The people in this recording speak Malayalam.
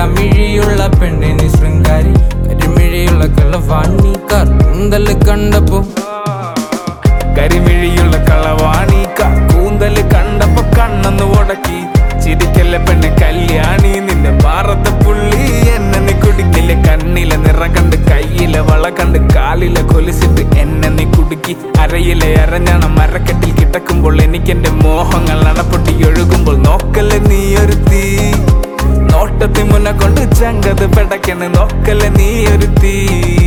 നീലാമിഴിയുള്ള പെണ്ണിനി ശൃംഗാരി കരിമിഴിയുള്ള കള്ളവാണിക്കാർ കൂന്തല് കണ്ടപ്പോ കരിമിഴിയുള്ള കളവാണിക്ക കൂന്തല് കണ്ടപ്പോ കണ്ണന്ന് ഉടക്കി ചിരിക്കല്ല പെണ്ണ് കല്യാണി നിന്റെ പാറത്തെ പുള്ളി എന്നെ നീ കുടുക്കില്ല കണ്ണിലെ നിറം കണ്ട് കയ്യിലെ വള കണ്ട് കാലിലെ കൊലിച്ചിട്ട് എന്നെ നീ കുടുക്കി അരയിലെ അരഞ്ഞാണ് മരക്കെട്ടിൽ കിടക്കുമ്പോൾ എനിക്കെന്റെ മോഹങ്ങൾ അണപ്പൊട്ടി ഒഴുകുമ്പോൾ നോക്കല്ലേ നീ ഒരു തീ നോട്ടത്തി മുന്ന കൊണ്ട് ചങ്കത് പെടക്കണ് നോക്കല്ലേ നീ ഒരു തീ